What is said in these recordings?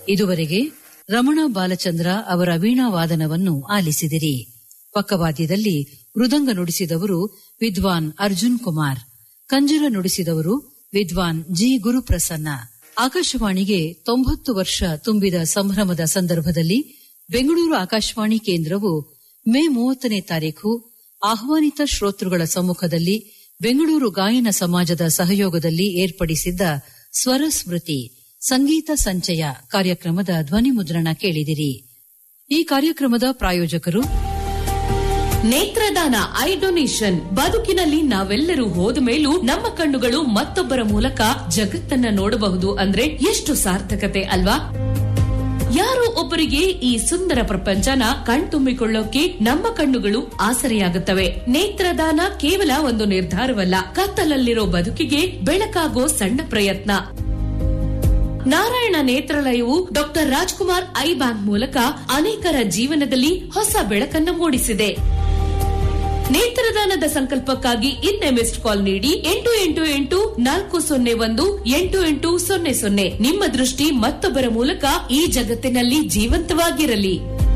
ಇದುವರೆಗೆ ರಮಣ ಬಾಲಚಂದ್ರ ಅವರ ವೀಣಾವಾದನವನ್ನು ಆಲಿಸಿದಿರಿ ಪಕ್ಕವಾದ್ಯದಲ್ಲಿ ಮೃದಂಗ ನುಡಿಸಿದವರು ವಿದ್ವಾನ್ ಅರ್ಜುನ್ ಕುಮಾರ್ ಕಂಜರ ನುಡಿಸಿದವರು ವಿದ್ವಾನ್ ಜಿ ಗುರುಪ್ರಸನ್ನ ಆಕಾಶವಾಣಿಗೆ ತೊಂಬತ್ತು ವರ್ಷ ತುಂಬಿದ ಸಂಭ್ರಮದ ಸಂದರ್ಭದಲ್ಲಿ ಬೆಂಗಳೂರು ಆಕಾಶವಾಣಿ ಕೇಂದ್ರವು ಮೇ ಮೂವತ್ತನೇ ತಾರೀಖು ಆಹ್ವಾನಿತ ಶ್ರೋತೃಗಳ ಸಮ್ಮುಖದಲ್ಲಿ ಬೆಂಗಳೂರು ಗಾಯನ ಸಮಾಜದ ಸಹಯೋಗದಲ್ಲಿ ಏರ್ಪಡಿಸಿದ್ದ ಸ್ವರ ಸ್ಮೃತಿ ಸಂಗೀತ ಸಂಚಯ ಕಾರ್ಯಕ್ರಮದ ಧ್ವನಿ ಮುದ್ರಣ ಕೇಳಿದಿರಿ ಈ ಕಾರ್ಯಕ್ರಮದ ಪ್ರಾಯೋಜಕರು ನೇತ್ರದಾನ ಐ ಡೊನೇಷನ್ ಬದುಕಿನಲ್ಲಿ ನಾವೆಲ್ಲರೂ ಹೋದ ಮೇಲೂ ನಮ್ಮ ಕಣ್ಣುಗಳು ಮತ್ತೊಬ್ಬರ ಮೂಲಕ ಜಗತ್ತನ್ನ ನೋಡಬಹುದು ಅಂದ್ರೆ ಎಷ್ಟು ಸಾರ್ಥಕತೆ ಅಲ್ವಾ ಯಾರೋ ಒಬ್ಬರಿಗೆ ಈ ಸುಂದರ ಪ್ರಪಂಚನ ಕಣ್ತುಂಬಿಕೊಳ್ಳೋಕೆ ನಮ್ಮ ಕಣ್ಣುಗಳು ಆಸರೆಯಾಗುತ್ತವೆ ನೇತ್ರದಾನ ಕೇವಲ ಒಂದು ನಿರ್ಧಾರವಲ್ಲ ಕತ್ತಲಲ್ಲಿರೋ ಬದುಕಿಗೆ ಬೆಳಕಾಗೋ ಸಣ್ಣ ಪ್ರಯತ್ನ ನಾರಾಯಣ ನೇತ್ರಾಲಯವು ಡಾಕ್ಟರ್ ರಾಜ್ಕುಮಾರ್ ಐ ಬ್ಯಾಂಕ್ ಮೂಲಕ ಅನೇಕರ ಜೀವನದಲ್ಲಿ ಹೊಸ ಬೆಳಕನ್ನ ಮೂಡಿಸಿದೆ ನೇತ್ರದಾನದ ಸಂಕಲ್ಪಕ್ಕಾಗಿ ಇನ್ನೇ ಮಿಸ್ಡ್ ಕಾಲ್ ನೀಡಿ ಎಂಟು ಎಂಟು ಎಂಟು ನಾಲ್ಕು ಸೊನ್ನೆ ಒಂದು ಎಂಟು ಎಂಟು ಸೊನ್ನೆ ಸೊನ್ನೆ ನಿಮ್ಮ ದೃಷ್ಟಿ ಮತ್ತೊಬ್ಬರ ಮೂಲಕ ಈ ಜಗತ್ತಿನಲ್ಲಿ ಜೀವಂತವಾಗಿರಲಿ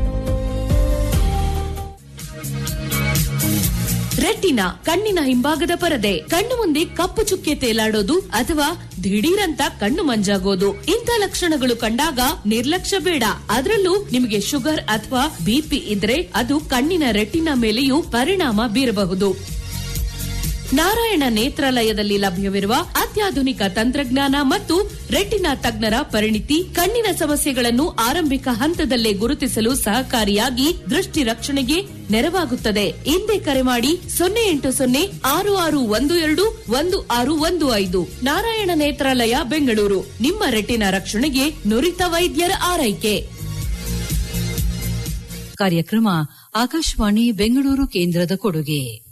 ರೆಟಿನಾ ಕಣ್ಣಿನ ಹಿಂಭಾಗದ ಪರದೆ ಕಣ್ಣು ಮುಂದೆ ಕಪ್ಪು ಚುಕ್ಕೆ ತೇಲಾಡೋದು ಅಥವಾ ದಿಢೀರಂತ ಕಣ್ಣು ಮಂಜಾಗೋದು ಇಂಥ ಲಕ್ಷಣಗಳು ಕಂಡಾಗ ನಿರ್ಲಕ್ಷ್ಯ ಬೇಡ ಅದರಲ್ಲೂ ನಿಮಗೆ ಶುಗರ್ ಅಥವಾ ಬಿಪಿ ಇದ್ರೆ ಅದು ಕಣ್ಣಿನ ರೆಟಿನಾ ಮೇಲೆಯೂ ಪರಿಣಾಮ ಬೀರಬಹುದು ನಾರಾಯಣ ನೇತ್ರಾಲಯದಲ್ಲಿ ಲಭ್ಯವಿರುವ ಅತ್ಯಾಧುನಿಕ ತಂತ್ರಜ್ಞಾನ ಮತ್ತು ರೆಟಿನಾ ತಜ್ಞರ ಪರಿಣಿತಿ ಕಣ್ಣಿನ ಸಮಸ್ಯೆಗಳನ್ನು ಆರಂಭಿಕ ಹಂತದಲ್ಲೇ ಗುರುತಿಸಲು ಸಹಕಾರಿಯಾಗಿ ದೃಷ್ಟಿ ರಕ್ಷಣೆಗೆ ನೆರವಾಗುತ್ತದೆ ಹಿಂದೆ ಕರೆ ಮಾಡಿ ಸೊನ್ನೆ ಎಂಟು ಸೊನ್ನೆ ಆರು ಆರು ಒಂದು ಎರಡು ಒಂದು ಆರು ಒಂದು ಐದು ನಾರಾಯಣ ನೇತ್ರಾಲಯ ಬೆಂಗಳೂರು ನಿಮ್ಮ ರೆಟಿನಾ ರಕ್ಷಣೆಗೆ ನುರಿತ ವೈದ್ಯರ ಆರೈಕೆ ಕಾರ್ಯಕ್ರಮ ಆಕಾಶವಾಣಿ ಬೆಂಗಳೂರು ಕೇಂದ್ರದ ಕೊಡುಗೆ